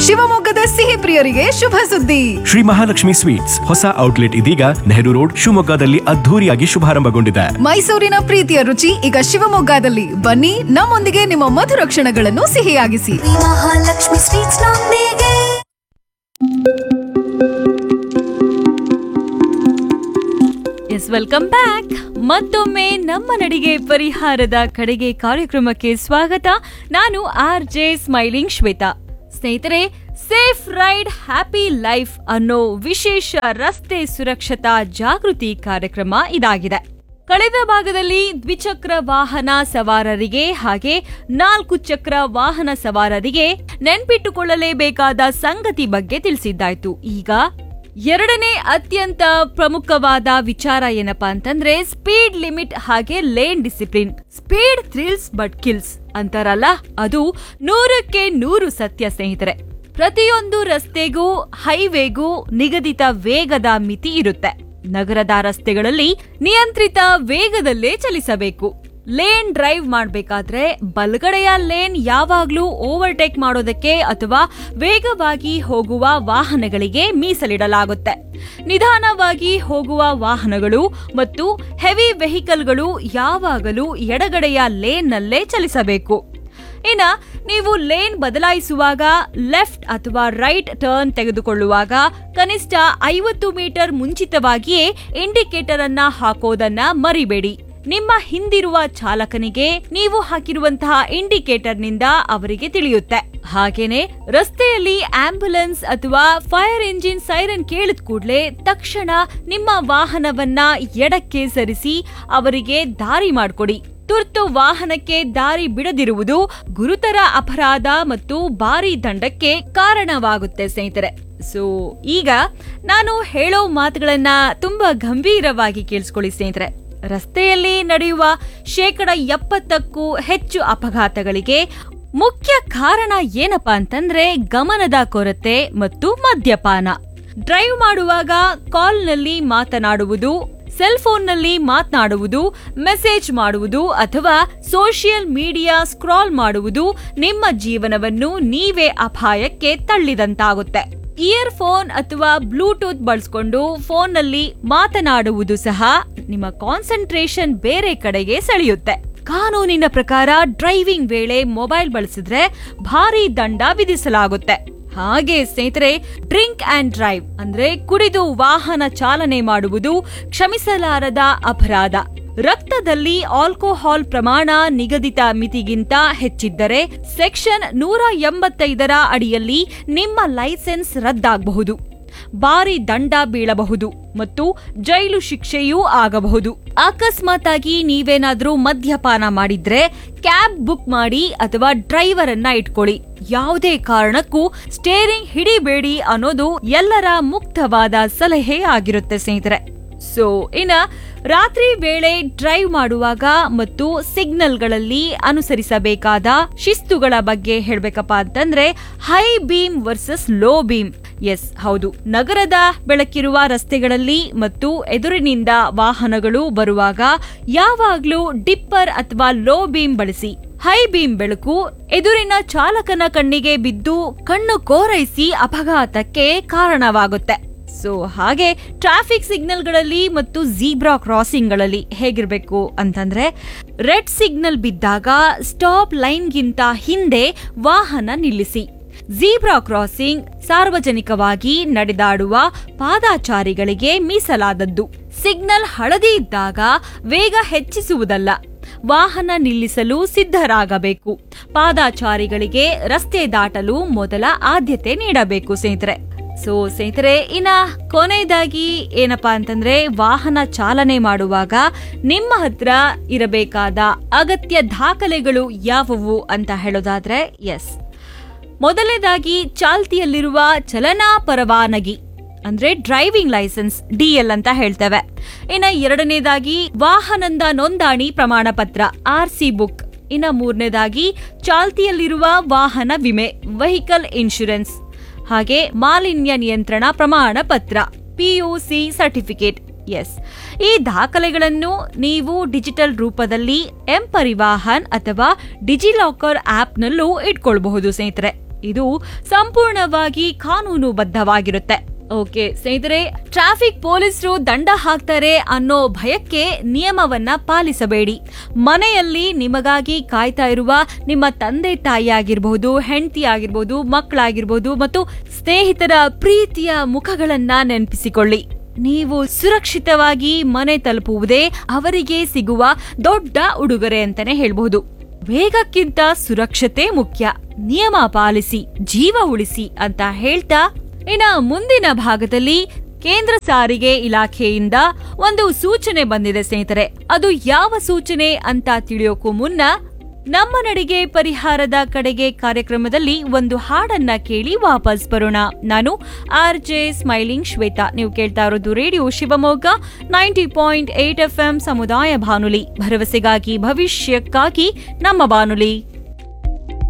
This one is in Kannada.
ಶಿವಮೊಗ್ಗದ ಸಿಹಿ ಪ್ರಿಯರಿಗೆ ಶುಭ ಸುದ್ದಿ ಶ್ರೀ ಮಹಾಲಕ್ಷ್ಮಿ ಸ್ವೀಟ್ಸ್ ಹೊಸ ಔಟ್ಲೆಟ್ ಇದೀಗ ನೆಹರು ರೋಡ್ ಶಿವಮೊಗ್ಗದಲ್ಲಿ ಅದ್ಧೂರಿಯಾಗಿ ಶುಭಾರಂಭಗೊಂಡಿದೆ ಮೈಸೂರಿನ ಪ್ರೀತಿಯ ರುಚಿ ಈಗ ಶಿವಮೊಗ್ಗದಲ್ಲಿ ಬನ್ನಿ ನಮ್ಮೊಂದಿಗೆ ನಿಮ್ಮ ಮಧುರ ಕ್ಷಣಗಳನ್ನು ಸಿಹಿಯಾಗಿಸಿ ಮಹಾಲಕ್ಷ್ಮಿ ಸ್ವೀಟ್ಸ್ ನೊಂದಿಗೆ ಎಸ್ ವೆಲ್ಕಮ್ ಬ್ಯಾಕ್ ಮತ್ತೊಮ್ಮೆ ನಮ್ಮ ನಡಿಗೆ ಪರಿಹಾರದ ಕಡೆಗೆ ಕಾರ್ಯಕ್ರಮಕ್ಕೆ ಸ್ವಾಗತ ನಾನು ಆರ್ ಜೆ ಸ್ಮೈಲಿಂಗ್ ಶ್ವೇತಾ ಸ್ನೇಹಿತರೆ ಸೇಫ್ ರೈಡ್ ಹ್ಯಾಪಿ ಲೈಫ್ ಅನ್ನೋ ವಿಶೇಷ ರಸ್ತೆ ಸುರಕ್ಷತಾ ಜಾಗೃತಿ ಕಾರ್ಯಕ್ರಮ ಇದಾಗಿದೆ ಕಳೆದ ಭಾಗದಲ್ಲಿ ದ್ವಿಚಕ್ರ ವಾಹನ ಸವಾರರಿಗೆ ಹಾಗೆ ನಾಲ್ಕು ಚಕ್ರ ವಾಹನ ಸವಾರರಿಗೆ ನೆನ್ಪಿಟ್ಟುಕೊಳ್ಳಲೇಬೇಕಾದ ಸಂಗತಿ ಬಗ್ಗೆ ತಿಳಿಸಿದ್ದಾಯ್ತು ಈಗ ಎರಡನೇ ಅತ್ಯಂತ ಪ್ರಮುಖವಾದ ವಿಚಾರ ಏನಪ್ಪಾ ಅಂತಂದ್ರೆ ಸ್ಪೀಡ್ ಲಿಮಿಟ್ ಹಾಗೆ lane discipline speed thrills but kills ಅಂತಾರಲ್ಲ ಅದು ನೂರಕ್ಕೆ ನೂರು ಸತ್ಯ ಸ್ನೇಹಿತರೆ ಪ್ರತಿಯೊಂದು ರಸ್ತೆಗೂ ಹೈವೇಗೂ ನಿಗದಿತ ವೇಗದ ಮಿತಿ ಇರುತ್ತೆ ನಗರದ ರಸ್ತೆಗಳಲ್ಲಿ ನಿಯಂತ್ರಿತ ವೇಗದಲ್ಲೇ ಚಲಿಸಬೇಕು ಲೇನ್ ಡ್ರೈವ್ ಮಾಡಬೇಕಾದ್ರೆ ಬಲಗಡೆಯ ಲೇನ್ ಯಾವಾಗ್ಲೂ ಓವರ್ಟೇಕ್ ಮಾಡೋದಕ್ಕೆ ಅಥವಾ ವೇಗವಾಗಿ ಹೋಗುವ ವಾಹನಗಳಿಗೆ ಮೀಸಲಿಡಲಾಗುತ್ತೆ ನಿಧಾನವಾಗಿ ಹೋಗುವ ವಾಹನಗಳು ಮತ್ತು ಹೆವಿ ವೆಹಿಕಲ್ಗಳು ಯಾವಾಗಲೂ ಎಡಗಡೆಯ ಲೇನ್ನಲ್ಲೇ ಚಲಿಸಬೇಕು ಇನ್ನ ನೀವು ಲೇನ್ ಬದಲಾಯಿಸುವಾಗ ಲೆಫ್ಟ್ ಅಥವಾ ರೈಟ್ ಟರ್ನ್ ತೆಗೆದುಕೊಳ್ಳುವಾಗ ಕನಿಷ್ಠ ಐವತ್ತು ಮೀಟರ್ ಮುಂಚಿತವಾಗಿಯೇ ಇಂಡಿಕೇಟರ್ ಅನ್ನ ಹಾಕೋದನ್ನ ಮರಿಬೇಡಿ ನಿಮ್ಮ ಹಿಂದಿರುವ ಚಾಲಕನಿಗೆ ನೀವು ಹಾಕಿರುವಂತಹ ಇಂಡಿಕೇಟರ್ನಿಂದ ಅವರಿಗೆ ತಿಳಿಯುತ್ತೆ ಹಾಗೇನೆ ರಸ್ತೆಯಲ್ಲಿ ಆಂಬ್ಯುಲೆನ್ಸ್ ಅಥವಾ ಫೈರ್ ಇಂಜಿನ್ ಸೈರನ್ ಕೇಳಿದ ಕೂಡಲೇ ತಕ್ಷಣ ನಿಮ್ಮ ವಾಹನವನ್ನ ಎಡಕ್ಕೆ ಸರಿಸಿ ಅವರಿಗೆ ದಾರಿ ಮಾಡಿಕೊಡಿ ತುರ್ತು ವಾಹನಕ್ಕೆ ದಾರಿ ಬಿಡದಿರುವುದು ಗುರುತರ ಅಪರಾಧ ಮತ್ತು ಭಾರಿ ದಂಡಕ್ಕೆ ಕಾರಣವಾಗುತ್ತೆ ಸ್ನೇಹಿತರೆ ಸೊ ಈಗ ನಾನು ಹೇಳೋ ಮಾತುಗಳನ್ನ ತುಂಬಾ ಗಂಭೀರವಾಗಿ ಕೇಳಿಸ್ಕೊಳ್ಳಿ ಸ್ನೇಹಿತರೆ ರಸ್ತೆಯಲ್ಲಿ ನಡೆಯುವ ಶೇಕಡ ಎಪ್ಪತ್ತಕ್ಕೂ ಹೆಚ್ಚು ಅಪಘಾತಗಳಿಗೆ ಮುಖ್ಯ ಕಾರಣ ಏನಪ್ಪಾ ಅಂತಂದ್ರೆ ಗಮನದ ಕೊರತೆ ಮತ್ತು ಮದ್ಯಪಾನ ಡ್ರೈವ್ ಮಾಡುವಾಗ ಕಾಲ್ನಲ್ಲಿ ಮಾತನಾಡುವುದು ಸೆಲ್ ಫೋನ್ನಲ್ಲಿ ಮಾತನಾಡುವುದು ಮೆಸೇಜ್ ಮಾಡುವುದು ಅಥವಾ ಸೋಷಿಯಲ್ ಮೀಡಿಯಾ ಸ್ಕ್ರಾಲ್ ಮಾಡುವುದು ನಿಮ್ಮ ಜೀವನವನ್ನು ನೀವೇ ಅಪಾಯಕ್ಕೆ ತಳ್ಳಿದಂತಾಗುತ್ತೆ ಇಯರ್ ಫೋನ್ ಅಥವಾ ಬ್ಲೂಟೂತ್ ಬಳಸ್ಕೊಂಡು ಫೋನ್ನಲ್ಲಿ ಮಾತನಾಡುವುದು ಸಹ ನಿಮ್ಮ ಕಾನ್ಸಂಟ್ರೇಷನ್ ಬೇರೆ ಕಡೆಗೆ ಸೆಳೆಯುತ್ತೆ ಕಾನೂನಿನ ಪ್ರಕಾರ ಡ್ರೈವಿಂಗ್ ವೇಳೆ ಮೊಬೈಲ್ ಬಳಸಿದ್ರೆ ಭಾರಿ ದಂಡ ವಿಧಿಸಲಾಗುತ್ತೆ ಹಾಗೆ ಸ್ನೇಹಿತರೆ ಡ್ರಿಂಕ್ ಅಂಡ್ ಡ್ರೈವ್ ಅಂದ್ರೆ ಕುಡಿದು ವಾಹನ ಚಾಲನೆ ಮಾಡುವುದು ಕ್ಷಮಿಸಲಾರದ ಅಪರಾಧ ರಕ್ತದಲ್ಲಿ ಆಲ್ಕೋಹಾಲ್ ಪ್ರಮಾಣ ನಿಗದಿತ ಮಿತಿಗಿಂತ ಹೆಚ್ಚಿದ್ದರೆ ಸೆಕ್ಷನ್ ನೂರ ಎಂಬತ್ತೈದರ ಅಡಿಯಲ್ಲಿ ನಿಮ್ಮ ಲೈಸೆನ್ಸ್ ರದ್ದಾಗಬಹುದು ಭಾರಿ ದಂಡ ಬೀಳಬಹುದು ಮತ್ತು ಜೈಲು ಶಿಕ್ಷೆಯೂ ಆಗಬಹುದು ಅಕಸ್ಮಾತ್ ಆಗಿ ನೀವೇನಾದ್ರೂ ಮದ್ಯಪಾನ ಮಾಡಿದ್ರೆ ಕ್ಯಾಬ್ ಬುಕ್ ಮಾಡಿ ಅಥವಾ ಡ್ರೈವರ್ ಅನ್ನ ಇಟ್ಕೊಳ್ಳಿ ಯಾವುದೇ ಕಾರಣಕ್ಕೂ ಸ್ಟೇರಿಂಗ್ ಹಿಡಿಬೇಡಿ ಅನ್ನೋದು ಎಲ್ಲರ ಮುಕ್ತವಾದ ಸಲಹೆ ಆಗಿರುತ್ತೆ ಸ್ನೇಹಿತರೆ ಸೊ ಇನ್ನ ರಾತ್ರಿ ವೇಳೆ ಡ್ರೈವ್ ಮಾಡುವಾಗ ಮತ್ತು ಸಿಗ್ನಲ್ಗಳಲ್ಲಿ ಅನುಸರಿಸಬೇಕಾದ ಶಿಸ್ತುಗಳ ಬಗ್ಗೆ ಹೇಳ್ಬೇಕಪ್ಪ ಅಂತಂದ್ರೆ high beam versus low beam yes ಹೌದು ನಗರದ ಬೆಳಕಿರುವ ರಸ್ತೆಗಳಲ್ಲಿ ಮತ್ತು ಎದುರಿನಿಂದ ವಾಹನಗಳು ಬರುವಾಗ ಯಾವಾಗ್ಲೂ ಡಿಪ್ಪರ್ ಅಥವಾ ಲೋ ಬೀಮ್ ಬಳಸಿ ಹೈ ಬೀಮ್ ಬೆಳಕು ಎದುರಿನ ಚಾಲಕನ ಕಣ್ಣಿಗೆ ಬಿದ್ದು ಕಣ್ಣು ಕೋರೈಸಿ ಅಪಘಾತಕ್ಕೆ ಕಾರಣವಾಗುತ್ತೆ ಸೊ ಹಾಗೆ ಟ್ರಾಫಿಕ್ ಸಿಗ್ನಲ್ಗಳಲ್ಲಿ ಮತ್ತು ಜೀಬ್ರಾ ಕ್ರಾಸಿಂಗ್ಗಳಲ್ಲಿ ಹೇಗಿರ್ಬೇಕು ಅಂತಂದ್ರೆ ರೆಡ್ ಸಿಗ್ನಲ್ ಬಿದ್ದಾಗ ಸ್ಟಾಪ್ ಲೈನ್ಗಿಂತ ಹಿಂದೆ ವಾಹನ ನಿಲ್ಲಿಸಿ ಜೀಬ್ರಾ ಕ್ರಾಸಿಂಗ್ ಸಾರ್ವಜನಿಕವಾಗಿ ನಡೆದಾಡುವ ಪಾದಾಚಾರಿಗಳಿಗೆ ಮೀಸಲಾದದ್ದು ಸಿಗ್ನಲ್ ಹಳದಿ ಇದ್ದಾಗ ವೇಗ ಹೆಚ್ಚಿಸುವುದಲ್ಲ ವಾಹನ ನಿಲ್ಲಿಸಲು ಸಿದ್ಧರಾಗಬೇಕು ಪಾದಾಚಾರಿಗಳಿಗೆ ರಸ್ತೆ ದಾಟಲು ಮೊದಲ ಆದ್ಯತೆ ನೀಡಬೇಕು ಸ್ನೇಹಿತರೆ ಸೊ ಸ್ನೇಹಿತರೆ ಇನ್ನ ಕೊನೆಯದಾಗಿ ಏನಪ್ಪಾ ಅಂತಂದ್ರೆ ವಾಹನ ಚಾಲನೆ ಮಾಡುವಾಗ ನಿಮ್ಮ ಹತ್ರ ಇರಬೇಕಾದ ಅಗತ್ಯ ದಾಖಲೆಗಳು ಯಾವುವು ಅಂತ ಹೇಳೋದಾದ್ರೆ ಎಸ್ ಮೊದಲನೇದಾಗಿ ಚಾಲ್ತಿಯಲ್ಲಿರುವ ಚಲನಾ ಪರವಾನಗಿ ಅಂದ್ರೆ ಡ್ರೈವಿಂಗ್ ಲೈಸೆನ್ಸ್ ಡಿಎಲ್ ಅಂತ ಹೇಳ್ತೇವೆ ಇನ್ನ ಎರಡನೇದಾಗಿ ವಾಹನದ ನೋಂದಣಿ ಪ್ರಮಾಣ ಪತ್ರ ಆರ್ ಸಿ ಬುಕ್ ಇನ್ನ ಮೂರನೇದಾಗಿ ಚಾಲ್ತಿಯಲ್ಲಿರುವ ವಾಹನ ವಿಮೆ ವೆಹಿಕಲ್ ಇನ್ಶೂರೆನ್ಸ್ ಹಾಗೆ ಮಾಲಿನ್ಯ ನಿಯಂತ್ರಣ ಪ್ರಮಾಣ ಪತ್ರ ಪಿಯುಸಿ ಸರ್ಟಿಫಿಕೇಟ್ ಎಸ್ ಈ ದಾಖಲೆಗಳನ್ನು ನೀವು ಡಿಜಿಟಲ್ ರೂಪದಲ್ಲಿ ಎಂ ಪರಿವಾಹನ್ ಅಥವಾ ಡಿಜಿಲಾಕರ್ ಆಪ್ನಲ್ಲೂ ಇಟ್ಕೊಳ್ಬಹುದು ಸ್ನೇಹಿತರೆ ಇದು ಸಂಪೂರ್ಣವಾಗಿ ಕಾನೂನುಬದ್ಧವಾಗಿರುತ್ತೆ ಓಕೆ ಸ್ನೇಹಿತರೆ ಟ್ರಾಫಿಕ್ ಪೊಲೀಸರು ದಂಡ ಹಾಕ್ತಾರೆ ಅನ್ನೋ ಭಯಕ್ಕೆ ನಿಯಮವನ್ನ ಪಾಲಿಸಬೇಡಿ ಮನೆಯಲ್ಲಿ ನಿಮಗಾಗಿ ಕಾಯ್ತಾ ಇರುವ ನಿಮ್ಮ ತಂದೆ ತಾಯಿ ಆಗಿರಬಹುದು ಹೆಂಡತಿ ಆಗಿರ್ಬೋದು ಮಕ್ಕಳಾಗಿರ್ಬೋದು ಮತ್ತು ಸ್ನೇಹಿತರ ಪ್ರೀತಿಯ ಮುಖಗಳನ್ನ ನೆನಪಿಸಿಕೊಳ್ಳಿ ನೀವು ಸುರಕ್ಷಿತವಾಗಿ ಮನೆ ತಲುಪುವುದೇ ಅವರಿಗೆ ಸಿಗುವ ದೊಡ್ಡ ಉಡುಗೊರೆ ಅಂತಾನೆ ಹೇಳ್ಬಹುದು ವೇಗಕ್ಕಿಂತ ಸುರಕ್ಷತೆ ಮುಖ್ಯ ನಿಯಮ ಪಾಲಿಸಿ ಜೀವ ಉಳಿಸಿ ಅಂತ ಹೇಳ್ತಾ ಇನ್ನ ಮುಂದಿನ ಭಾಗದಲ್ಲಿ ಕೇಂದ್ರ ಸಾರಿಗೆ ಇಲಾಖೆಯಿಂದ ಒಂದು ಸೂಚನೆ ಬಂದಿದೆ ಸ್ನೇಹಿತರೆ ಅದು ಯಾವ ಸೂಚನೆ ಅಂತ ತಿಳಿಯೋಕು ಮುನ್ನ ನಮ್ಮ ನಡಿಗೆ ಪರಿಹಾರದ ಕಡೆಗೆ ಕಾರ್ಯಕ್ರಮದಲ್ಲಿ ಒಂದು ಹಾಡನ್ನ ಕೇಳಿ ವಾಪಸ್ ಬರೋಣ ನಾನು ಆರ್ ಜೆ ಸ್ಮೈಲಿಂಗ್ ಶ್ವೇತಾ ನೀವು ಕೇಳ್ತಾ ಇರೋದು radio Shivamogga ninety point eight F M ಸಮುದಾಯ ಬಾನುಲಿ ಭರವಸೆಗಾಗಿ ಭವಿಷ್ಯಕ್ಕಾಗಿ ನಮ್ಮ ಬಾನುಲಿ